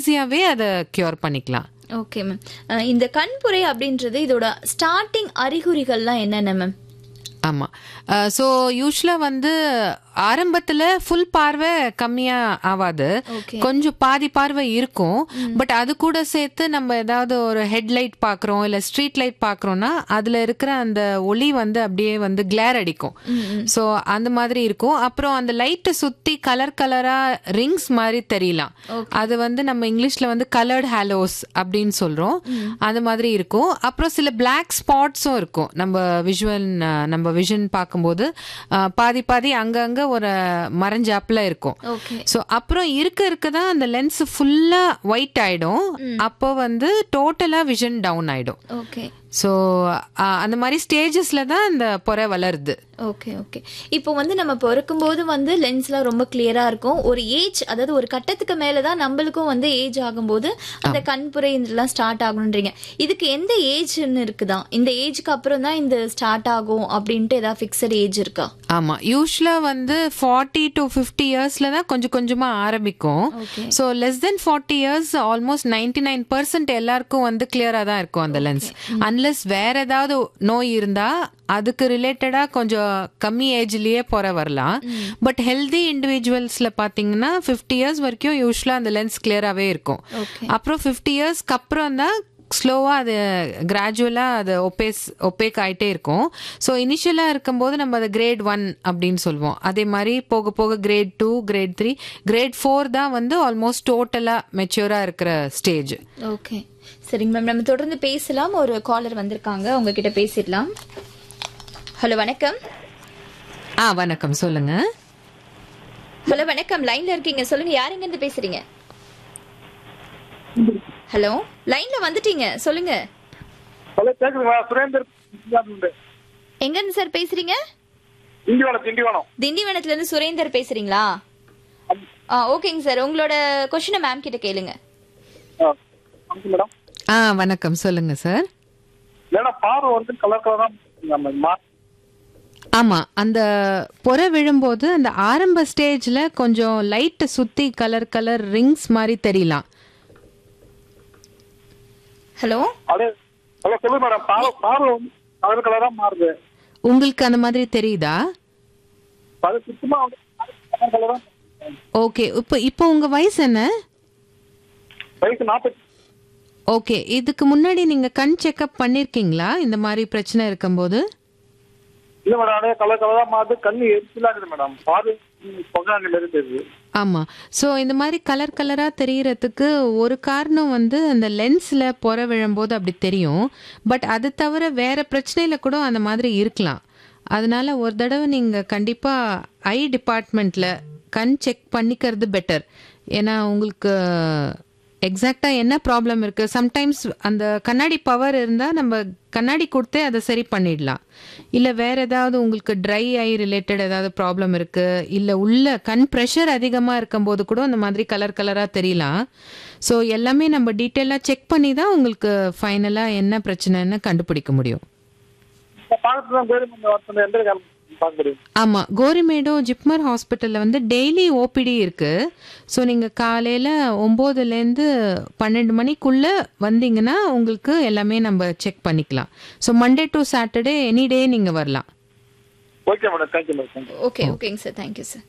ஈஸியாவே அதை கியூர் பண்ணிக்கலாம் okay ma'am இந்த கண்புரை அப்படின்றது இதோட ஸ்டார்டிங் அறிகுறிகள்லாம் என்னென்ன மேம் ஆமா ஸோ யூஸ்வலாக வந்து ஆரம்பத்துல ஃபுல் பார்வை கம்மியா ஆகாது Okay. கொஞ்சம் பாதி பார்வை இருக்கும் பட் அது கூட சேர்த்து நம்ம ஏதாவது ஒரு ஹெட்லைட் பார்க்குறோம் இல்லை ஸ்ட்ரீட் லைட் பார்க்குறோம்னா அதுல இருக்கிற அந்த ஒளி வந்து அப்படியே வந்து கிளேர் அடிக்கும் ஸோ அந்த மாதிரி இருக்கும் அப்புறம் அந்த லைட்டை சுத்தி கலர் கலரா ரிங்ஸ் மாதிரி தெரியலாம் அது வந்து நம்ம இங்கிலீஷ்ல வந்து கலர்ட் ஹாலோஸ் அப்படின்னு சொல்றோம் அந்த மாதிரி இருக்கும் அப்புறம் சில பிளாக் ஸ்பாட்ஸும் இருக்கும் நம்ம விஷுவல் நம்ம விஷன் பார்க்கும்போது அஹ், பாதி பாதி அங்கங்க ஒரு மறைஞ்சாப்புல இருக்கும் ஓகே ஸோ அப்புறம் இருக்க இருக்க தான் அந்த லென்ஸ் ஃபுல்லா ஒயிட் ஆயிடும் அப்போ வந்து டோட்டலா விஷன் டவுன் ஆயிடும் ஓகே ஸோ அந்த மாதிரி ஸ்டேஜஸ்ல தான் இந்த பொறை வளருது ஓகே ஓகே இப்போ வந்து நம்ம பிறக்கும்போது வந்து லென்ஸ்லாம் ரொம்ப கிளியரா இருக்கும் ஒரு ஏஜ் அதாவது ஒரு கட்டத்துக்கு மேல தான் நம்மளுக்கும் வந்து ஏஜ் ஆகும்போது அந்த கண்புரை இதெல்லாம் ஸ்டார்ட் ஆகணுன்றீங்க இதுக்கு எந்த ஏஜ்னு இருக்குதா இந்த ஏஜ்க்கு அப்புறம் தான் இந்த ஸ்டார்ட் ஆகும் அப்படின்ட்டு ஏதாவது ஃபிக்ஸட் ஏஜ் இருக்கா ஆமா யூஸ்வலா வந்து ஃபார்ட்டி டு ஃபிஃப்டி இயர்ஸ்ல தான் கொஞ்சம் கொஞ்சமா ஆரம்பிக்கும் Okay. So less than forty years almost ninety nine percent எல்லாருக்கும் வந்து கிளியரா தான் இருக்கும் அந்த லென்ஸ் அன்லெஸ் வேற ஏதாவது நோய் இருந்தா அதுக்கு ரிலேட்டடா கொஞ்சம் கம்மி ஏஜ்லயே போற வரலாம் பட் ஹெல்தி இண்டிவிஜுவல்ஸ்ல பாத்தீங்கன்னா ஃபிஃப்டி இயர்ஸ் வரைக்கும் யூஸ்வலா அந்த லென்ஸ் கிளியராகவே இருக்கும் ஓகே அப்புறம் ஃபிஃப்டி இயர்ஸ்க்கு அப்புறம் தான் ஸ்லோவாக அது கிராஜுவலாக அது ஒப்பேஸ் ஒப்பேக் ஆகிட்டே இருக்கும் ஸோ இனிஷியலாக இருக்கும்போது நம்ம அதை கிரேட் ஒன் அப்படின்னு சொல்லுவோம் அதே மாதிரி போக போக grade two grade three grade four தான் வந்து ஆல்மோஸ்ட் டோட்டலாக மெச்சூராக இருக்கிற ஸ்டேஜ் ஓகே சரிங்க மேம் நம்ம தொடர்ந்து பேசலாம் ஒரு காலர் வந்திருக்காங்க உங்ககிட்ட பேசிடலாம் ஹலோ வணக்கம் ஆ வணக்கம் சொல்லுங்க ஹலோ வணக்கம் லைன்ல இருக்கீங்க சொல்லுங்க யாருங்க இருந்து பேசுறீங்க ஹலோ லைன்ல வந்துட்டீங்க சொல்லுங்க ஹலோ கேக்குதுங்களா சுரேந்தர் இந்தியாவிலிருந்து. எங்க இருந்து சார் பேசுறீங்க திண்டிவனம் திண்டிவனம் திண்டிவனத்துல இருந்து சுரேந்தர் பேசுறீங்களா ஆ ஓகேங்க சார் உங்களோட கொஸ்டினை மேம் கிட்ட கேளுங்க ஆ, வணக்கம் மேடம் ஆ வணக்கம் சொல்லுங்க சார் மேடம் பார்வை வந்து கலர் கலரா நம்ம மா- ஆமா அந்த பொறை விழும்போது அந்த ஆரம்ப ஸ்டேஜ்ல கொஞ்சம் லைட் சுத்தி கலர் கலர் ரிங்ஸ் மாதிரி தெரியலாம் ஹலோ அப்படியே ஹலோ சொல்லுங்க மேடம் பார்வை பார்வை வந்து கலர் கலரா மாறுது உங்களுக்கு அந்த மாதிரி தெரியுதா அது சுத்தமா வந்து கலர் கலரா ஓகே இப்போ இப்போ உங்க வயசு என்ன வயசு நாற்பத்தி ஓகே இதுக்கு முன்னாடி நீங்க கண் செக்அப் பண்ணிருக்கீங்களா இந்த மாதிரி பிரச்சனை இருக்கும்போது இல்ல மேடம் அப்படியே கலர் கலரா மாறுது கண்ணு எரிச்சலா இருக்குது மேடம் பார்வை பொங்காங்க மாதிரி தெரியுது ஆமா ஸோ இந்த மாதிரி கலர் கலரா தெரியறதுக்கு ஒரு காரணம் வந்து அந்த லென்ஸ்ல பொற விழும்போது அப்படி தெரியும் பட் அது தவிர வேற பிரச்சனையில கூட அந்த மாதிரி இருக்கலாம் அதனால ஒரு தடவை நீங்க கண்டிப்பா ஐ டிபார்ட்மெண்ட்ல கண் செக் பண்ணிக்கிறது பெட்டர் ஏன்னா உங்களுக்கு எக்ஸாக்டா என்ன ப்ராப்ளம் இருக்கு சம்டைம்ஸ் அந்த கண்ணாடி பவர் இருந்தா நம்ம கண்ணாடி கொடுத்தே அதை சரி பண்ணிடலாம் இல்ல வேற ஏதாவது உங்களுக்கு ட்ரை ஐ ரிலேட்டட் ஏதாவது ப்ராப்ளம் இருக்கு இல்ல உள்ள கண் ப்ரெஷர் அதிகமா இருக்கும்போது கூட அந்த மாதிரி கலர் கலரா தெரியலாம் ஸோ எல்லாமே நம்ம டீட்டெயிலாக செக் பண்ணி தான் உங்களுக்கு ஃபைனலா என்ன பிரச்சனைன்னு கண்டுபிடிக்க முடியும் இப்ப பார்க்கறது தான் கவர்மெண்ட் ஒருத்தர் எந்த காலம் பார்க்க முடியும் ஆமா கோரிமேடோ ஜிப்மர் ஹாஸ்பிட்டல்ல வந்து டெய்லி ஓபிடி இருக்கு ஸோ நீங்க காலையில ஒம்போதுல இருந்து பன்னெண்டு மணிக்குள்ள வந்தீங்கன்னா உங்களுக்கு எல்லாமே நம்ம செக் பண்ணிக்கலாம் so Monday to Saturday any day நீங்க வரலாம் okay madam thank you madam thank you okay ஓகேங்க சார் தேங்க்யூ சார்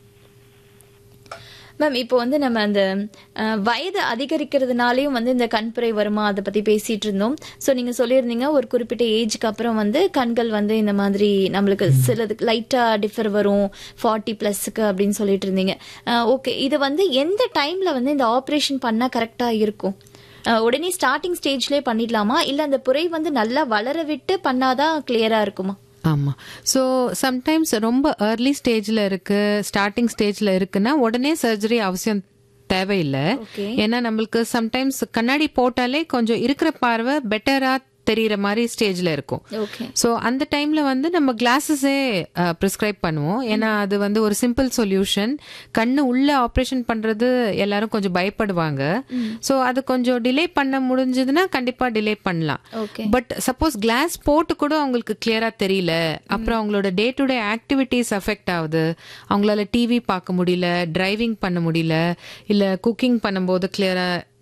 மேம் இப்போ வந்து நம்ம அந்த அஹ், வயது அதிகரிக்கிறதுனாலையும் வந்து இந்த கண்புரை வருமா அதை பத்தி பேசிட்டு இருந்தோம் ஸோ நீங்க சொல்லியிருந்தீங்க ஒரு குறிப்பிட்ட ஏஜ்க்கு அப்புறம் வந்து கண்கள் வந்து இந்த மாதிரி நம்மளுக்கு சிலதுக்கு லைட்டா டிஃபர் வரும் ஃபார்ட்டி பிளஸ்க்கு அப்படின்னு சொல்லிட்டு இருந்தீங்க ஓகே இது வந்து எந்த டைம்ல வந்து இந்த ஆப்ரேஷன் பண்ணா கரெக்டா இருக்கும் அஹ், உடனே ஸ்டார்டிங் ஸ்டேஜ்லயே பண்ணிடலாமா இல்ல அந்த புரை வந்து நல்லா வளர விட்டு பண்ணாதான் கிளியரா இருக்குமா ஆமா ஸோ சம்டைம்ஸ் ரொம்ப ஏர்லி ஸ்டேஜ்ல இருக்கு ஸ்டார்டிங் ஸ்டேஜ்ல இருக்குன்னா உடனே சர்ஜரி அவசியம் தேவையில்லை Okay. ஏன்னா நம்மளுக்கு சம்டைம்ஸ் கண்ணாடி போட்டாலே கொஞ்சம் இருக்கிற பார்வை பெட்டரா தெரியற மாதிரி ஸ்டேஜ்ல இருக்கும் ஓகே ஸோ அந்த டைம்ல வந்து நம்ம கிளாஸஸே ப்ரிஸ்கிரைப் பண்ணுவோம் ஏன்னா அது வந்து ஒரு சிம்பிள் சொல்யூஷன் கண்ணு உள்ள ஆப்ரேஷன் பண்றது எல்லாரும் கொஞ்சம் பயப்படுவாங்க ஸோ அது கொஞ்சம் டிலே பண்ண முடிஞ்சதுன்னா கண்டிப்பா டிலே பண்ணலாம் ஓகே பட் சப்போஸ் கிளாஸ் போட்டு கூட அவங்களுக்கு கிளியரா தெரியல அப்புறம் அவங்களோட day to day activities affect ஆகுது அவங்களால டிவி பார்க்க முடியல டிரைவிங் பண்ண முடியல இல்ல குக்கிங் பண்ணும்போது கிளியரா